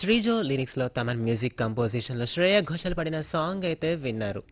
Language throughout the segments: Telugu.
శ్రీజో లిరిక్స్లో తమన్ మ్యూజిక్ కంపోజిషన్లో శ్రేయ ఘోషల్ పడిన సాంగ్ అయితే విన్నారు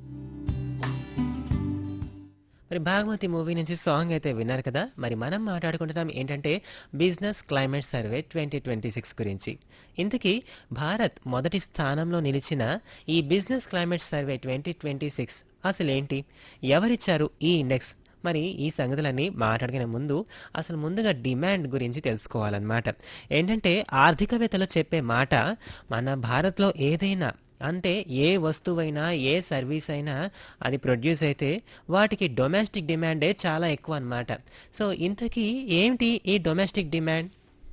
మరి భాగమతి మూవీ నుంచి సాంగ్ అయితే విన్నారు కదా మరి మనం మాట్లాడుకుంటున్నాం ఏంటంటే business climate survey twenty twenty six గురించి ఇంతకీ భారత్ మొదటి స్థానంలో నిలిచిన ఈ business climate survey twenty twenty six అసలు ఏంటి ఎవరిచ్చారు ఈ ఇండెక్స్ మరి ఈ సంగతులన్నీ మాట్లాడుకునే ముందు అసలు ముందుగా డిమాండ్ గురించి తెలుసుకోవాలన్నమాట ఏంటంటే ఆర్థికవేత్తలు చెప్పే మాట మన భారత్లో ఏదైనా అంటే ఏ వస్తువైనా ఏ సర్వీస్ అయినా అది ప్రొడ్యూస్ అయితే వాటికి డొమెస్టిక్ డిమాండే చాలా ఎక్కువ అన్నమాట సో ఇంతకీ ఏంటి ఈ డొమెస్టిక్ డిమాండ్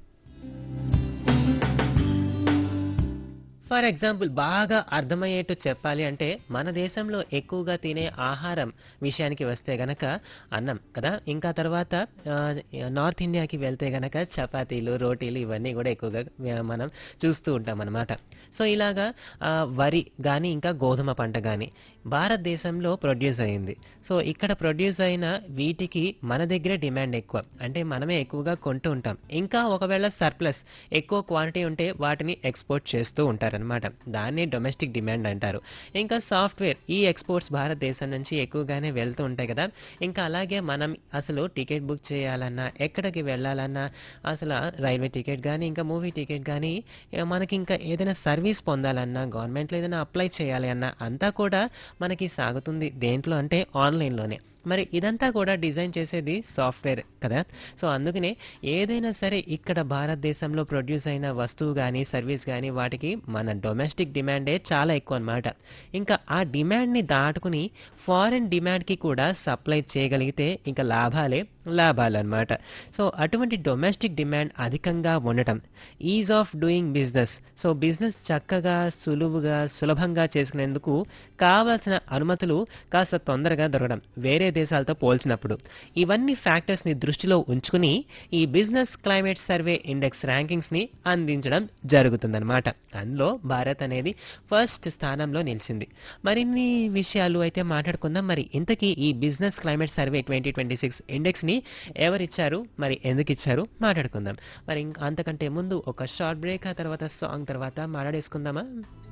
ఫర్ ఎగ్జాంపుల్ బాగా అర్థమయ్యేట్టు చెప్పాలి అంటే మన దేశంలో ఎక్కువగా తినే ఆహారం విషయానికి వస్తే గనక అన్నం కదా ఇంకా తర్వాత ఆ, నార్త్ ఇండియాకి వెళ్తే గనక చపాతీలు రోటీలు ఇవన్నీ కూడా ఎక్కువగా ఆ, మనం చూస్తూ ఉంటాం అన్నమాట సో ఇలాగా ఆ, వరి కానీ ఇంకా గోధుమ పంట కానీ భారతదేశంలో ప్రొడ్యూస్ అయింది సో ఇక్కడ ప్రొడ్యూస్ అయిన వీటికి మన దగ్గరే డిమాండ్ ఎక్కువ అంటే మనమే ఎక్కువగా కొంటూ ఉంటాం ఇంకా ఒకవేళ సర్ప్లస్ ఎక్కువ క్వాంటిటీ ఉంటే వాటిని ఎక్స్పోర్ట్ చేస్తూ ఉంటారనమాట దాన్ని డొమెస్టిక్ డిమాండ్ అంటారు ఇంకా సాఫ్ట్వేర్ ఈ ఎక్స్పోర్ట్స్ భారతదేశం నుంచి ఎక్కువగానే వెళ్తూ ఉంటాయి కదా ఇంకా అలాగే మనం అసలు టికెట్ బుక్ చేయాలన్నా ఎక్కడికి వెళ్ళాలన్నా అసలు రైల్వే టికెట్ కానీ ఇంకా మూవీ టికెట్ కానీ ఇక మనకి ఇంకా ఏదైనా సర్వీస్ పొందాలన్నా గవర్నమెంట్లో ఏదైనా అప్లై చేయాలి అన్నా అంతా కూడా మనకి సాగుతుంది దేంట్లో అంటే ఆన్లైన్లోనే మరి ఇదంతా కూడా డిజైన్ చేసేది సాఫ్ట్వేర్ కదా సో అందుకనే ఏదైనా సరే ఇక్కడ భారతదేశంలో ప్రొడ్యూస్ అయిన వస్తువు కానీ సర్వీస్ కానీ వాటికి మన డొమెస్టిక్ డిమాండే చాలా ఎక్కువ అన్నమాట ఇంకా ఆ డిమాండ్ని దాటుకుని ఫారెన్ డిమాండ్కి కూడా సప్లై చేయగలిగితే ఇంకా లాభాలే లాభాలన్నమాట సో అటువంటి డొమెస్టిక్ డిమాండ్ అధికంగా ఉండటం ease of doing business so business చక్కగా సులువుగా సులభంగా చేసుకునేందుకు కావాల్సిన అనుమతులు కాస్త తొందరగా దొరకడం వేరే దేశాలతో పోల్చినప్పుడు ఇవన్నీ ఫ్యాక్టర్స్ని దృష్టిలో ఉంచుకుని ఈ బిజినెస్ క్లైమేట్ సర్వే ఇండెక్స్ ర్యాంకింగ్స్ని అందించడం జరుగుతుందన్నమాట అందులో భారత్ అనేది ఫస్ట్ స్థానంలో నిలిచింది మరిన్ని విషయాలు అయితే మాట్లాడుకుందాం మరి ఇంతకీ ఈ business climate survey twenty twenty six ఇండెక్స్ని ఎవరిచ్చారు మరి ఎందుకు ఇచ్చారు మాట్లాడుకుందాం మరి ఇంకా అంతకంటే ముందు ఒక షార్ట్ బ్రేక్ ఆ తర్వాత సాంగ్ తర్వాత మాట్లాడేసుకుందామా